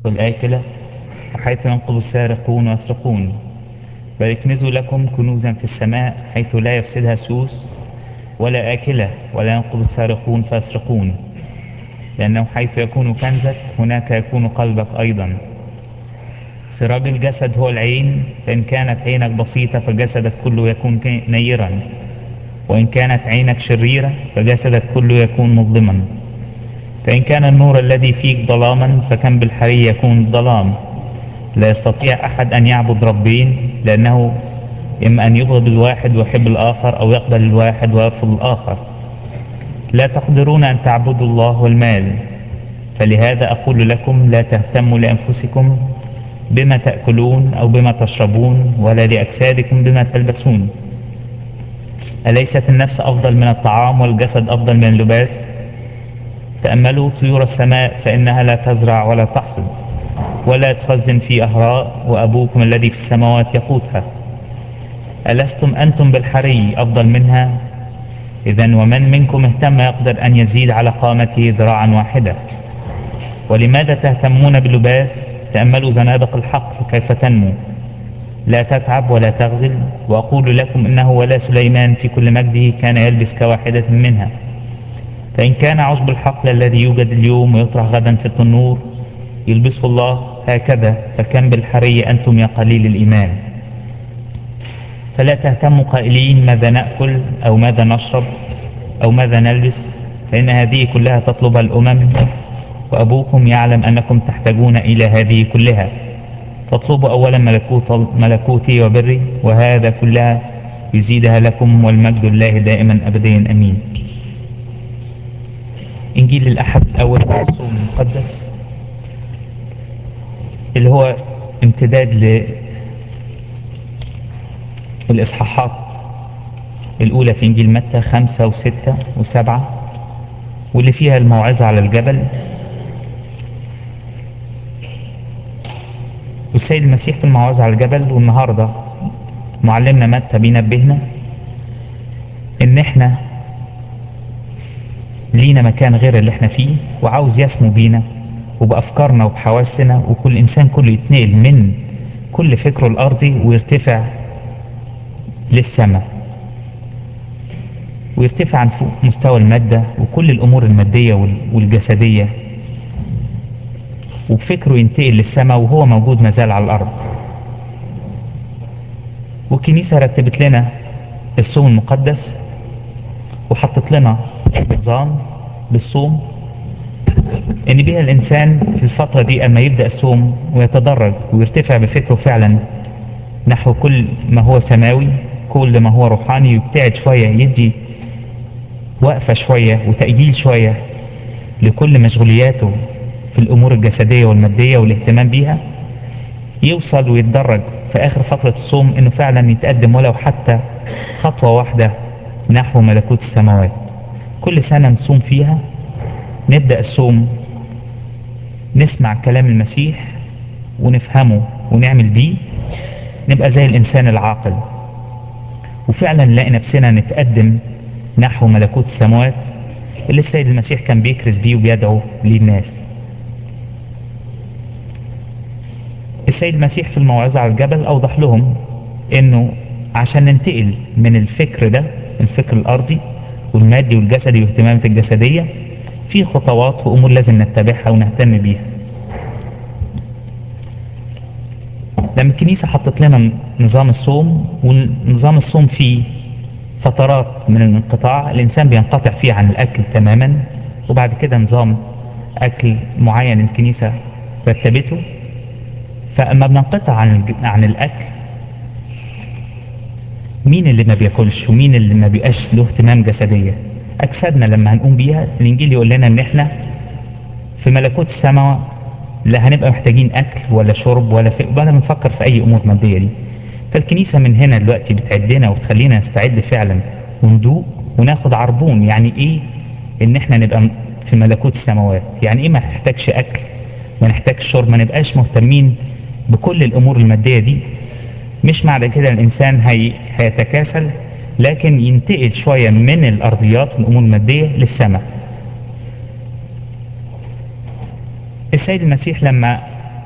والآكلة وحيث ينقب السارقون ويسرقون بل اكنزوا لكم كنوزا في السماء حيث لا يفسدها سوس ولا آكلة ولا ينقب السارقون فيسرقون لأنه حيث يكون كنزك هناك يكون قلبك أيضا سراج الجسد هو العين فإن كانت عينك بسيطة فجسدك كله يكون نيرا وإن كانت عينك شريرة فجسدك كله يكون مظلما فإن كان النور الذي فيك ظلاما فكم بالحري يكون ظلام لا يستطيع أحد أن يعبد ربين لأنه إما أن يبغض الواحد ويحب الآخر أو يقبل الواحد ويرفض الآخر لا تقدرون أن تعبدوا الله والمال فلهذا أقول لكم لا تهتموا لأنفسكم بما تأكلون أو بما تشربون ولا لأجسادكم بما تلبسون أليست النفس أفضل من الطعام والجسد أفضل من اللباس تأملوا طيور السماء فإنها لا تزرع ولا تحصد ولا تخزن في أهراء وأبوكم الذي في السماوات يقوتها ألستم أنتم بالحري أفضل منها إذا ومن منكم اهتم يقدر أن يزيد على قامته ذراعا واحدة ولماذا تهتمون باللباس تأملوا زنادق الحقل كيف تنمو لا تتعب ولا تغزل وأقول لكم إنه ولا سليمان في كل مجده كان يلبس كواحدة منها فإن كان عشب الحقل الذي يوجد اليوم ويطرح غدا في التنور يلبسه الله هكذا فكم بالحري أنتم يا قليل الإيمان فلا تهتموا قائلين ماذا نأكل أو ماذا نشرب أو ماذا نلبس فإن هذه كلها تطلبها الأمم وأبوكم يعلم أنكم تحتاجون إلى هذه كلها فاطلبوا أولا ملكوت ملكوتي وبري وهذا كلها يزيدها لكم والمجد الله دائما أبديا أمين إنجيل الأحد الأول من الصوم المقدس اللي هو امتداد للإصحاحات الأولى في إنجيل متى خمسة وستة وسبعة واللي فيها الموعظة على الجبل والسيد المسيح في الموعظة على الجبل والنهاردة معلمنا متى بينبهنا ان احنا لينا مكان غير اللي احنا فيه وعاوز يسمو بينا وبأفكارنا وبحواسنا وكل إنسان كله يتنقل من كل فكره الأرضي ويرتفع للسماء ويرتفع عن فوق مستوى المادة وكل الأمور المادية والجسدية وبفكره ينتقل للسماء وهو موجود مازال على الأرض والكنيسة رتبت لنا الصوم المقدس وحطت لنا نظام للصوم ان بها الانسان في الفترة دي اما يبدأ الصوم ويتدرج ويرتفع بفكره فعلا نحو كل ما هو سماوي كل ما هو روحاني يبتعد شوية يدي وقفة شوية وتأجيل شوية لكل مشغولياته في الامور الجسدية والمادية والاهتمام بيها يوصل ويتدرج في اخر فترة الصوم انه فعلا يتقدم ولو حتى خطوة واحدة نحو ملكوت السماوات كل سنة نصوم فيها نبدأ الصوم نسمع كلام المسيح ونفهمه ونعمل بيه نبقى زي الإنسان العاقل وفعلا نلاقي نفسنا نتقدم نحو ملكوت السماوات اللي السيد المسيح كان بيكرز بيه وبيدعو للناس السيد المسيح في الموعظة على الجبل أوضح لهم إنه عشان ننتقل من الفكر ده الفكر الأرضي والمادي والجسدي واهتمامات الجسدية في خطوات وأمور لازم نتبعها ونهتم بيها لما الكنيسة حطت لنا نظام الصوم ونظام الصوم فيه فترات من الانقطاع الإنسان بينقطع فيه عن الأكل تماما وبعد كده نظام أكل معين الكنيسة رتبته فأما بننقطع عن عن الأكل مين اللي ما بياكلش ومين اللي ما بيبقاش له اهتمام جسدية أجسادنا لما هنقوم بيها الإنجيل يقول لنا إن إحنا في ملكوت السماء لا هنبقى محتاجين أكل ولا شرب ولا في ولا بنفكر في أي أمور مادية دي فالكنيسة من هنا دلوقتي بتعدنا وتخلينا نستعد فعلا وندوق وناخد عربون يعني إيه إن إحنا نبقى في ملكوت السماوات يعني إيه ما نحتاجش أكل ما نحتاجش شرب ما نبقاش مهتمين بكل الأمور المادية دي مش معنى كده الإنسان هي... هيتكاسل لكن ينتقل شوية من الأرضيات والأمور المادية للسماء السيد المسيح لما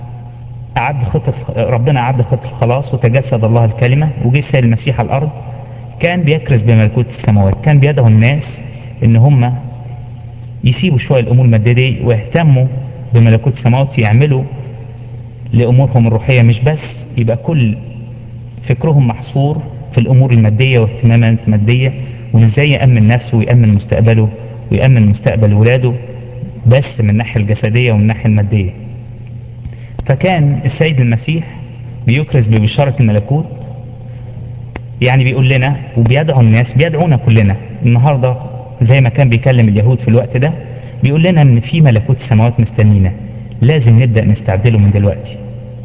أعد خطة ربنا أعد خطة الخلاص وتجسد الله الكلمة وجه السيد المسيح على الأرض كان بيكرز بملكوت السماوات كان بيدعو الناس إن هم يسيبوا شوية الأمور المادية ويهتموا بملكوت السماوات يعملوا لأمورهم الروحية مش بس يبقى كل فكرهم محصور في الأمور المادية واهتمامات مادية وإزاي يأمن نفسه ويأمن مستقبله ويأمن مستقبل ولاده بس من الناحية الجسدية ومن الناحية المادية فكان السيد المسيح بيكرز ببشارة الملكوت يعني بيقول لنا وبيدعو الناس بيدعونا كلنا النهاردة زي ما كان بيكلم اليهود في الوقت ده بيقول لنا ان في ملكوت السماوات مستنينا لازم نبدأ نستعدله من دلوقتي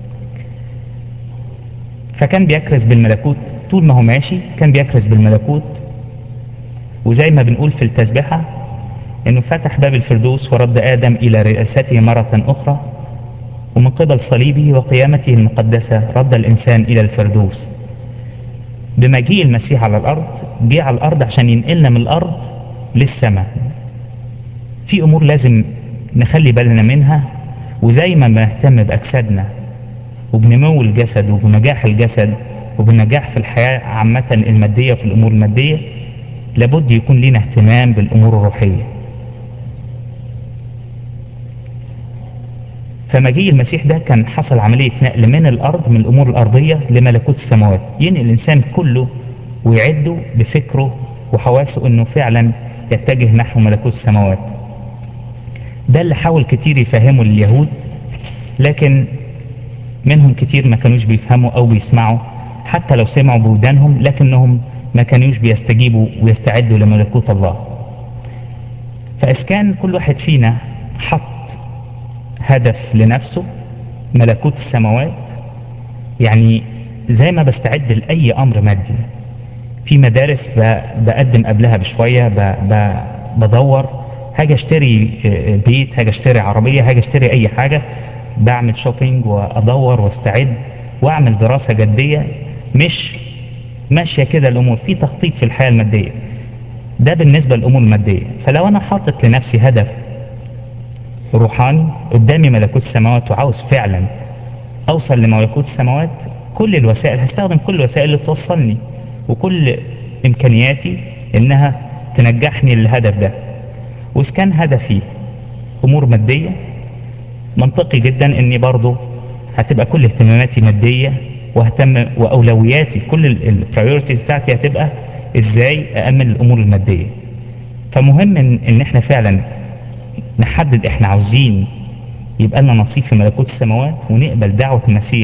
فكان بيكرز بالملكوت طول ما هو ماشي كان بيكرز بالملكوت وزي ما بنقول في التسبحة انه فتح باب الفردوس ورد ادم الى رئاسته مرة اخرى ومن قبل صليبه وقيامته المقدسة رد الانسان الى الفردوس بمجيء المسيح على الارض جه على الارض عشان ينقلنا من الارض للسماء في امور لازم نخلي بالنا منها وزي ما بنهتم باجسادنا وبنمو الجسد وبنجاح الجسد وبالنجاح في الحياة عامة المادية وفي الأمور المادية لابد يكون لنا اهتمام بالأمور الروحية فمجيء المسيح ده كان حصل عملية نقل من الأرض من الأمور الأرضية لملكوت السماوات ينقل الإنسان كله ويعده بفكره وحواسه أنه فعلا يتجه نحو ملكوت السماوات ده اللي حاول كتير يفهمه لليهود لكن منهم كتير ما كانوش بيفهموا أو بيسمعوا حتى لو سمعوا بودانهم لكنهم ما كانوش بيستجيبوا ويستعدوا لملكوت الله فإذا كان كل واحد فينا حط هدف لنفسه ملكوت السماوات يعني زي ما بستعد لأي أمر مادي في مدارس بقدم قبلها بشوية بدور هاجي اشتري بيت هاجي اشتري عربية هاجي اشتري اي حاجة بعمل شوبينج وادور واستعد واعمل دراسة جدية مش ماشية كده الامور في تخطيط في الحياة المادية ده بالنسبة للامور المادية فلو انا حاطط لنفسي هدف روحاني قدامي ملكوت السماوات وعاوز فعلا اوصل لملكوت السماوات كل الوسائل هستخدم كل الوسائل اللي توصلني وكل امكانياتي انها تنجحني للهدف ده واذا كان هدفي امور مادية منطقي جدا اني برضو هتبقى كل اهتماماتي مادية واهتم واولوياتي كل البرايورتيز بتاعتي هتبقى ازاي اامن الامور المادية فمهم ان, إن احنا فعلا نحدد احنا عاوزين يبقى لنا نصيب في ملكوت السماوات ونقبل دعوة المسيح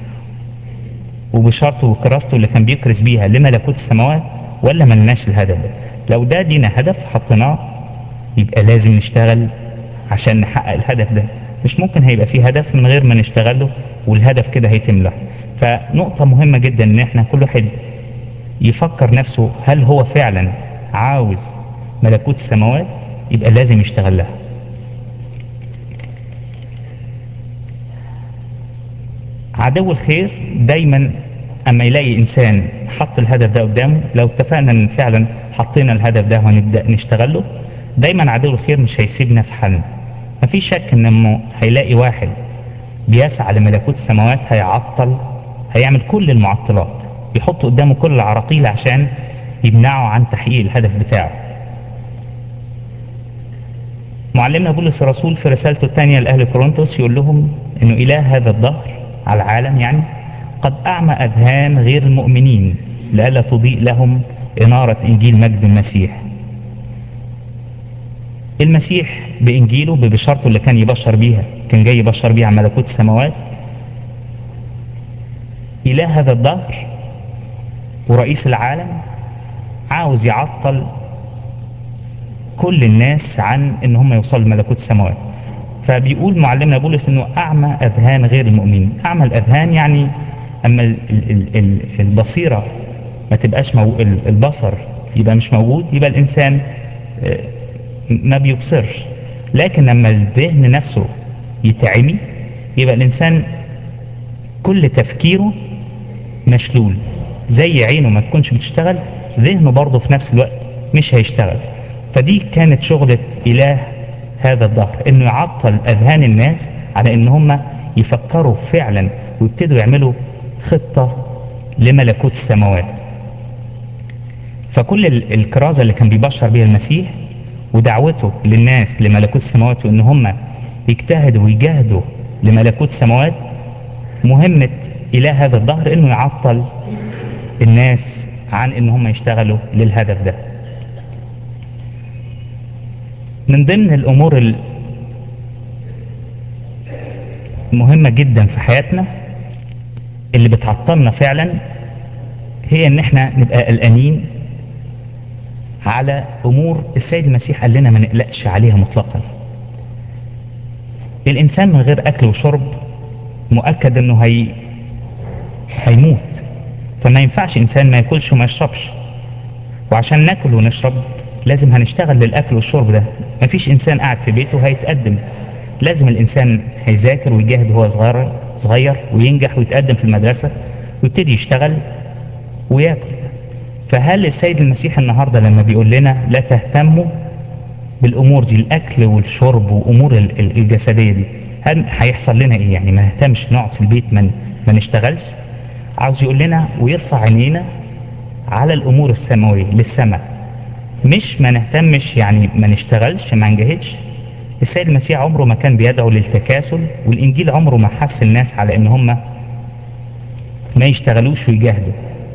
وبشارته وكراسته اللي كان بيكرس بيها لملكوت السماوات ولا ملناش الهدف ده لو ده دينا هدف حطيناه يبقى لازم نشتغل عشان نحقق الهدف ده مش ممكن هيبقى فيه هدف من غير ما نشتغل له والهدف كده هيتم له فنقطة مهمة جدا ان احنا كل واحد يفكر نفسه هل هو فعلا عاوز ملكوت السماوات يبقى لازم يشتغل لها عدو الخير دايما اما يلاقي انسان حط الهدف ده قدامه لو اتفقنا ان فعلا حطينا الهدف ده وهنبدأ نشتغله دايما عدو الخير مش هيسيبنا في حالنا مفيش شك انه هيلاقي واحد بيسعى لملكوت السماوات هيعطل هيعمل كل المعطلات يحط قدامه كل العراقيل عشان يمنعه عن تحقيق الهدف بتاعه معلمنا بولس الرسول في رسالته الثانية لأهل كورنثوس يقول لهم انه اله هذا الدهر على العالم يعني قد اعمى اذهان غير المؤمنين لئلا تضيء لهم انارة انجيل مجد المسيح المسيح بانجيله ببشارته اللي كان يبشر بيها كان جاي يبشر بيها عن ملكوت السماوات اله هذا الدهر ورئيس العالم عاوز يعطل كل الناس عن ان هم يوصلوا لملكوت السماوات فبيقول معلمنا بولس انه اعمى اذهان غير المؤمنين اعمى الاذهان يعني اما ال ال ال البصيرة ما تبقاش مو البصر يبقى مش موجود يبقى الانسان ما بيبصرش لكن لما الذهن نفسه يتعمي يبقى الانسان كل تفكيره مشلول زي عينه ما تكونش بتشتغل ذهنه برضه في نفس الوقت مش هيشتغل فدي كانت شغلة اله هذا الظهر انه يعطل اذهان الناس على ان هم يفكروا فعلا ويبتدوا يعملوا خطة لملكوت السماوات فكل ال- الكرازة اللي كان بيبشر بيها المسيح ودعوته للناس لملكوت السماوات وان هم يجتهدوا ويجاهدوا لملكوت السماوات مهمة اله هذا الظهر انه يعطل الناس عن ان هم يشتغلوا للهدف ده من ضمن الامور المهمة جدا في حياتنا اللي بتعطلنا فعلا هي ان احنا نبقى قلقانين على امور السيد المسيح قال لنا ما نقلقش عليها مطلقا الانسان من غير اكل وشرب مؤكد انه هي هيموت فما ينفعش انسان ما ياكلش وما يشربش وعشان ناكل ونشرب لازم هنشتغل للاكل والشرب ده مفيش انسان قاعد في بيته هيتقدم لازم الانسان هيذاكر ويجاهد وهو صغير صغير وينجح ويتقدم في المدرسة ويبتدي يشتغل وياكل فهل السيد المسيح النهاردة لما بيقول لنا لا تهتموا بالامور دي الاكل والشرب وامور ال- ال- الجسدية دي هل هيحصل لنا ايه يعني ما نهتمش نقعد في البيت ما ما نشتغلش عاوز يقول لنا ويرفع عينينا على الامور السماوية للسماء مش ما نهتمش يعني ما نشتغلش ما نجاهدش السيد المسيح عمره ما كان بيدعو للتكاسل والانجيل عمره ما حث الناس على ان هم ما يشتغلوش ويجاهدوا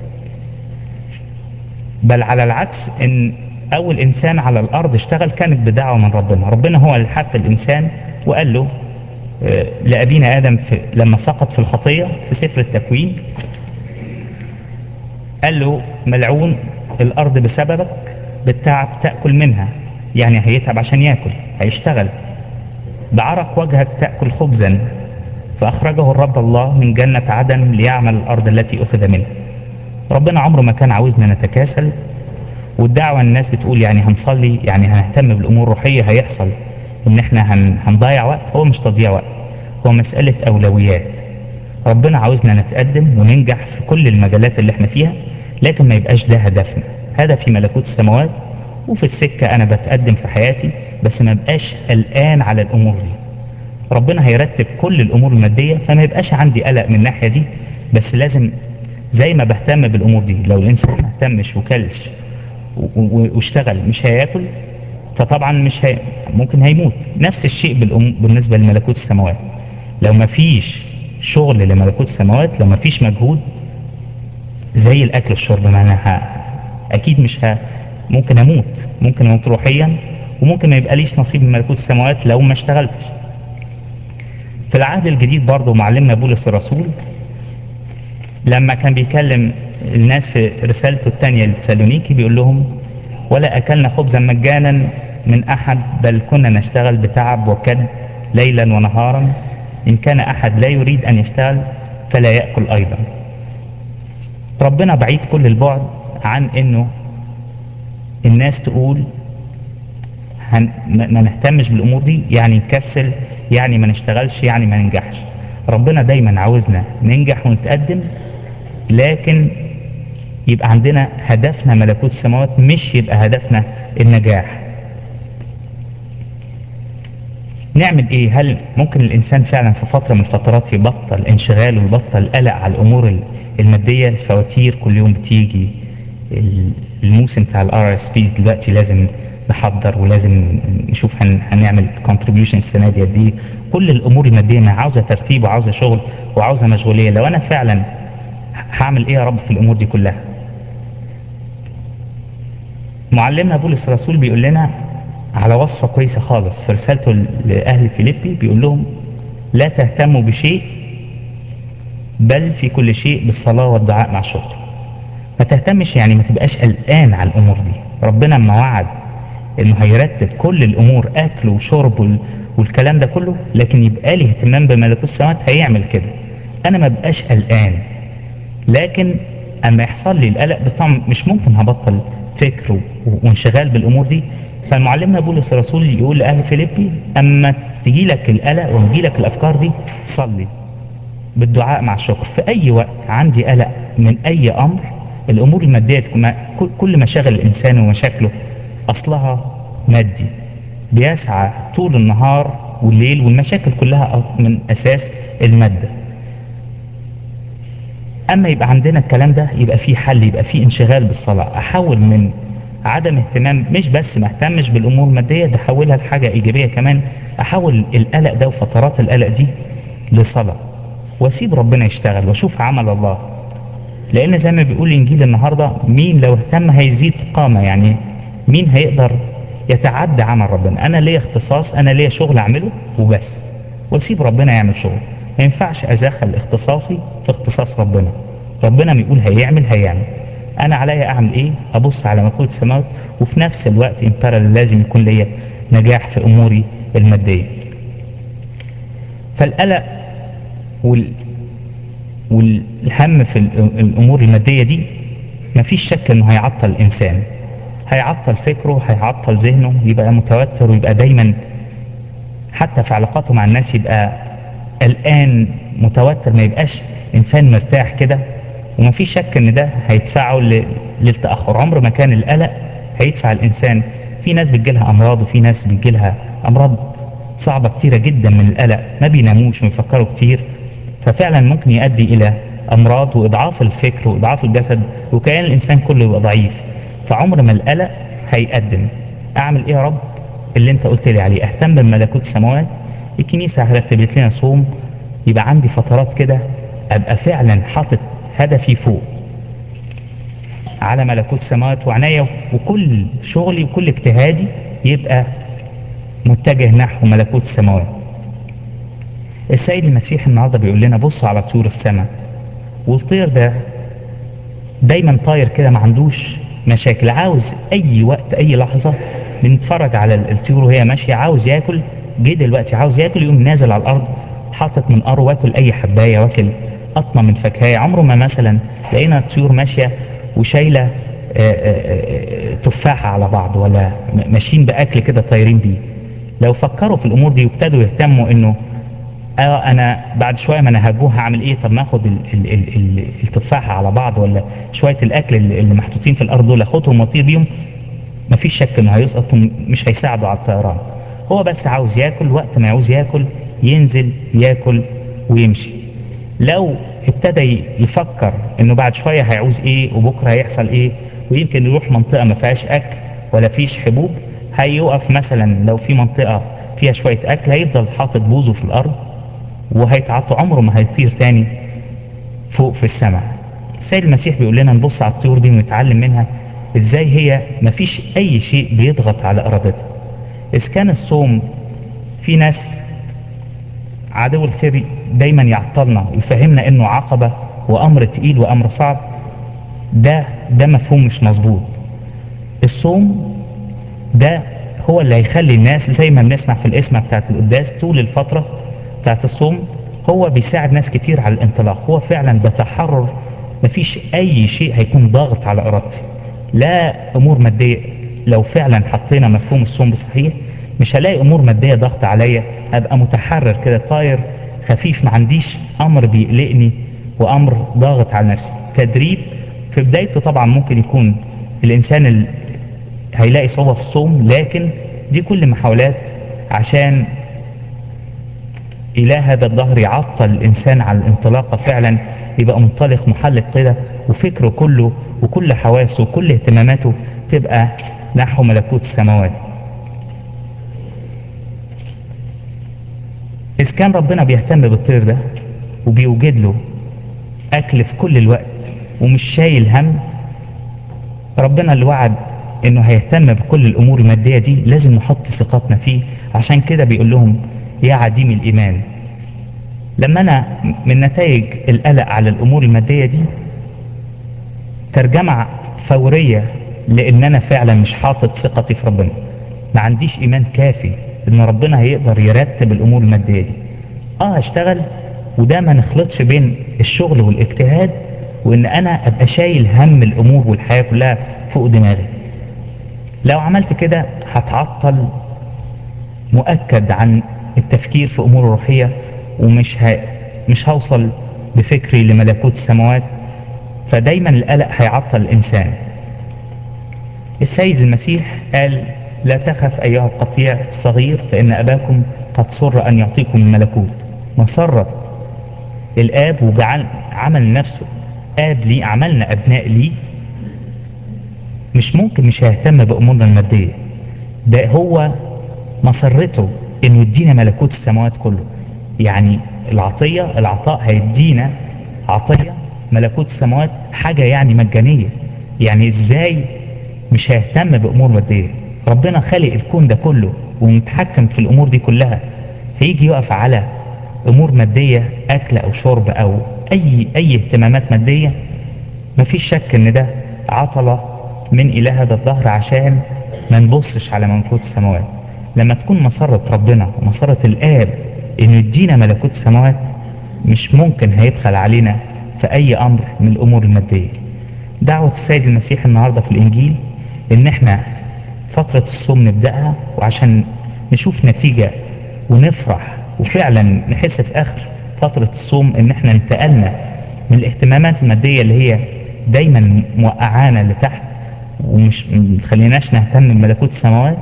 بل على العكس ان اول انسان على الارض اشتغل كانت بدعوة من ربنا ربنا هو اللي حث الانسان وقال له آه، لابينا ادم في لما سقط في الخطية في سفر التكوين قال له ملعون الارض بسببك بالتعب تأكل منها يعني هيتعب عشان ياكل هيشتغل بعرق وجهك تأكل خبزا فأخرجه الرب الله من جنة عدن ليعمل الأرض التي أخذ منها ربنا عمره ما كان عاوزنا نتكاسل والدعوة الناس بتقول يعني هنصلي يعني هنهتم بالأمور الروحية هيحصل إن إحنا هن هنضيع وقت هو مش تضييع وقت هو مسألة أولويات ربنا عاوزنا نتقدم وننجح في كل المجالات اللي احنا فيها لكن ما يبقاش ده هدفنا هدفي ملكوت السماوات وفي السكة أنا بتقدم في حياتي بس ما بقاش قلقان على الأمور دي ربنا هيرتب كل الأمور المادية فما يبقاش عندي قلق من الناحية دي بس لازم زي ما بهتم بالأمور دي لو الإنسان ما اهتمش وكلش و- و- واشتغل مش هياكل فطبعا مش هي... ممكن هيموت نفس الشيء بالأم... بالنسبة لملكوت السماوات لو ما فيش شغل لملكوت السماوات لو ما فيش مجهود زي الاكل والشرب ما انا ه... اكيد مش ه... ممكن اموت ممكن اموت روحيا وممكن ما يبقى ليش نصيب من ملكوت السماوات لو ما اشتغلتش في العهد الجديد برضه معلمنا بولس الرسول لما كان بيكلم الناس في رسالته الثانية لتسالونيكي بيقول لهم ولا أكلنا خبزا مجانا من أحد بل كنا نشتغل بتعب وكد ليلا ونهارا إن كان أحد لا يريد أن يشتغل فلا يأكل أيضا ربنا بعيد كل البعد عن إنه الناس تقول هن... ما ما نهتمش بالامور دي يعني نكسل يعني ما نشتغلش يعني ما ننجحش ربنا دايما عاوزنا ننجح ونتقدم لكن يبقى عندنا هدفنا ملكوت السماوات مش يبقى هدفنا النجاح نعمل ايه هل ممكن الانسان فعلا في فترة من الفترات يبطل انشغال ويبطل قلق على الامور ال- المادية الفواتير كل يوم بتيجي ال- الموسم بتاع الار اس بيز دلوقتي لازم نحضر ولازم نشوف هن هنعمل كونتريبيوشن السنه دي قد ايه كل الامور الماديه ما عاوزه ترتيب وعاوزه شغل وعاوزه مشغوليه لو انا فعلا هعمل ايه يا رب في الامور دي كلها معلمنا بولس الرسول بيقول لنا على وصفة كويسة خالص في رسالته لأهل فيليبي بيقول لهم لا تهتموا بشيء بل في كل شيء بالصلاة والدعاء مع شكر ما تهتمش يعني ما تبقاش قلقان على الأمور دي ربنا ما وعد انه هيرتب كل الامور اكل وشرب وال... والكلام ده كله لكن يبقى لي اهتمام بملكوت السماوات هيعمل كده انا ما بقاش قلقان لكن اما يحصل لي القلق بس طبعا مش ممكن هبطل فكر و- وانشغال بالامور دي فمعلمنا بولس الرسول يقول لاهل فيليبي اما تجي لك القلق وتجي لك الافكار دي صلي بالدعاء مع الشكر في اي وقت عندي قلق من اي امر الامور الماديه تكون- ما- كل- كل مشاغل الانسان ومشاكله اصلها مادي بيسعى طول النهار والليل والمشاكل كلها من اساس المادة اما يبقى عندنا الكلام ده يبقى في حل يبقى في انشغال بالصلاة احول من عدم اهتمام مش بس ما اهتمش بالامور المادية ده احولها لحاجة ايجابية كمان احول القلق ده وفترات القلق دي لصلاة واسيب ربنا يشتغل واشوف عمل الله لان زي ما بيقول انجيل النهاردة مين لو اهتم هيزيد قامة يعني مين هيقدر يتعدى عمل ربنا انا ليا اختصاص انا ليا شغل اعمله وبس واسيب ربنا يعمل شغل ما ينفعش ادخل اختصاصي في اختصاص ربنا ربنا ما يقول هيعمل هيعمل انا عليا اعمل ايه ابص على ملكوت السماوات وفي نفس الوقت ان لازم يكون ليا نجاح في اموري الماديه فالقلق وال والهم في الامور الماديه دي مفيش شك انه هيعطل الانسان هيعطل فكره هيعطل ذهنه يبقى متوتر ويبقى دايما حتى في علاقاته مع الناس يبقى قلقان متوتر ما يبقاش انسان مرتاح كده ومفيش شك ان ده هيدفعه للتاخر عمر ما كان القلق هيدفع الانسان في ناس بتجيلها امراض وفي ناس بتجيلها امراض صعبه كتيره جدا من القلق ما بيناموش بيفكروا كتير ففعلا ممكن يؤدي الى امراض واضعاف الفكر واضعاف الجسد وكأن الانسان كله يبقى ضعيف فعمر ما القلق هيقدم اعمل ايه يا رب اللي انت قلت لي عليه اهتم بملكوت السماوات الكنيسة رتبت لنا صوم يبقى عندي فترات كده ابقى فعلا حاطط هدفي فوق على ملكوت السماوات وعناية وكل شغلي وكل اجتهادي يبقى متجه نحو ملكوت السماوات السيد المسيح النهارده بيقول لنا بصوا على طيور السماء والطير ده دايما طاير كده ما عندوش مشاكل عاوز اي وقت اي لحظة بنتفرج على الطيور وهي ماشية عاوز ياكل جه دلوقتي عاوز ياكل يقوم نازل على الارض حاطط من قره واكل اي حباية واكل قطمة من فاكهة عمره ما مثلا لقينا الطيور ماشية وشايلة تفاحة على بعض ولا ماشيين باكل كده طايرين بيه لو فكروا في الامور دي وابتدوا يهتموا انه اه انا بعد شويه ما انا هجوه هعمل ايه طب ما اخد ال ال ال ال التفاحه على بعض ولا شويه الاكل اللي محطوطين في الارض دول اخدهم واطير بيهم مفيش شك انه هيسقط مش هيساعدوا على الطيران هو بس عاوز ياكل وقت ما يعوز ياكل ينزل ياكل ويمشي لو ابتدى يفكر انه بعد شويه هيعوز ايه وبكره هيحصل ايه ويمكن يروح منطقه ما فيهاش اكل ولا فيش حبوب هيقف مثلا لو في منطقه فيها شويه اكل هيفضل حاطط بوزه في الارض وهيتعطى عمره ما هيطير تاني فوق في السماء السيد المسيح بيقول لنا نبص على الطيور دي ونتعلم منها ازاي هي مفيش اي شيء بيضغط على ارادتها اذا كان الصوم في ناس عدو الخير دايما يعطلنا ويفهمنا انه عقبة وامر تقيل وامر صعب ده ده مفهوم مش مظبوط الصوم ده هو اللي هيخلي الناس زي ما بنسمع في الاسمة بتاعت القداس طول الفترة بتاعت الصوم هو بيساعد ناس كتير على الانطلاق هو فعلا بتحرر مفيش اي شيء هيكون ضاغط على ارادتي لا امور مادية لو فعلا حطينا مفهوم الصوم بصحيح مش هلاقي امور مادية ضغط عليا ابقى متحرر كده طاير خفيف ما عنديش امر بيقلقني وامر ضاغط على نفسي تدريب في بدايته طبعا ممكن يكون الانسان ال... هيلاقي صعوبة في الصوم لكن دي كل محاولات عشان إله هذا الظهر يعطل الإنسان على الانطلاقة فعلا يبقى منطلق محلق كده وفكره كله وكل حواسه وكل اهتماماته تبقى نحو ملكوت السماوات إذا كان ربنا بيهتم بالطير ده وبيوجد له أكل في كل الوقت ومش شايل هم ربنا اللي وعد انه هيهتم بكل الامور المادية دي لازم نحط ثقتنا فيه عشان كده بيقول لهم يا عديم الايمان لما انا من نتائج القلق على الامور المادية دي ترجمة فورية لان انا فعلا مش حاطط ثقتي في ربنا ما عنديش ايمان كافي ان ربنا هيقدر يرتب الامور المادية دي اه هشتغل وده ما نخلطش بين الشغل والاجتهاد وان انا ابقى شايل هم الامور والحياة كلها فوق دماغي لو عملت كده هتعطل مؤكد عن التفكير في امور روحية ومش ه... مش هوصل بفكري لملكوت السماوات فدايما القلق هيعطل الانسان السيد المسيح قال لا تخف أيها القطيع الصغير فإن أباكم قد سر أن يعطيكم الملكوت مسرة الآب وجعل عمل نفسه آب ليه عملنا أبناء ليه مش ممكن مش هيهتم بأمورنا المادية ده هو مسرته انه يدينا ملكوت السماوات كله يعني العطية العطاء هيدينا عطية ملكوت السماوات حاجة يعني مجانية يعني ازاي مش هيهتم بأمور مادية ربنا خالق الكون ده كله ومتحكم في الأمور دي كلها هيجي يقف على أمور مادية أكل أو شرب أو أي أي اهتمامات مادية مفيش شك إن ده عطلة من إله هذا الظهر عشان ما نبصش على ملكوت السماوات لما تكون مسرة ربنا ومسرة الآب إنه يدينا ملكوت السماوات مش ممكن هيبخل علينا في أي أمر من الأمور المادية دعوة السيد المسيح النهاردة في الإنجيل إن إحنا فترة الصوم نبدأها وعشان نشوف نتيجة ونفرح وفعلا نحس في آخر فترة الصوم إن إحنا انتقلنا من الاهتمامات المادية اللي هي دايما موقعانا لتحت ومش متخليناش نهتم بملكوت السماوات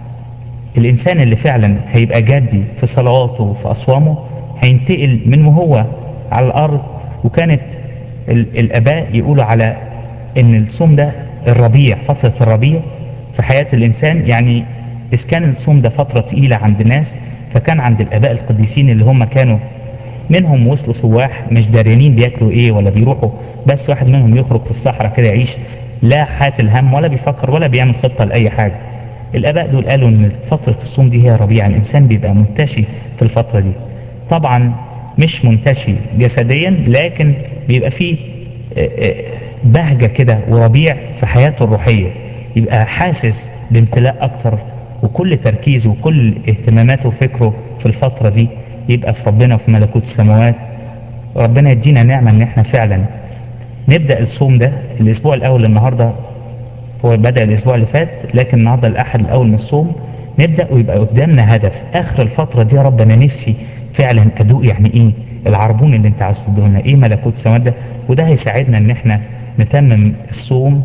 الإنسان اللي فعلا هيبقى جدي في صلواته وفي أصوامه هينتقل من وهو على الأرض وكانت ال- الآباء يقولوا على إن الصوم ده الربيع فترة الربيع في حياة الإنسان يعني إذا كان الصوم ده فترة تقيلة عند الناس فكان عند الآباء القديسين اللي هم كانوا منهم وصلوا سواح مش داريانين بياكلوا ايه ولا بيروحوا بس واحد منهم يخرج في الصحراء كده يعيش لا حاتل هم ولا بيفكر ولا بيعمل خطة لأي حاجة الآباء دول قالوا إن فترة الصوم دي هي ربيع الإنسان بيبقى منتشي في الفترة دي طبعا مش منتشي جسديا لكن بيبقى فيه آه، آه، بهجة كده وربيع في حياته الروحية يبقى حاسس بامتلاء أكتر وكل تركيزه وكل اهتماماته وفكره في الفترة دي يبقى في ربنا وفي ملكوت السماوات ربنا يدينا نعمة ان احنا فعلا نبدأ الصوم ده الاسبوع الاول النهاردة هو بدأ الاسبوع اللي فات لكن النهاردة الاحد الاول من الصوم نبدأ ويبقى قدامنا هدف اخر الفترة دي يا رب انا نفسي فعلا ادوق يعني ايه العربون اللي انت عاوز تدوه لنا ايه ملكوت السماوات ده وده هيساعدنا ان احنا نتمم الصوم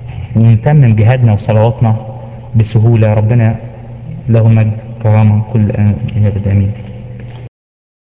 ونتمم جهادنا وصلواتنا بسهولة ربنا له المجد كرامة كل آن إلى أبد آمين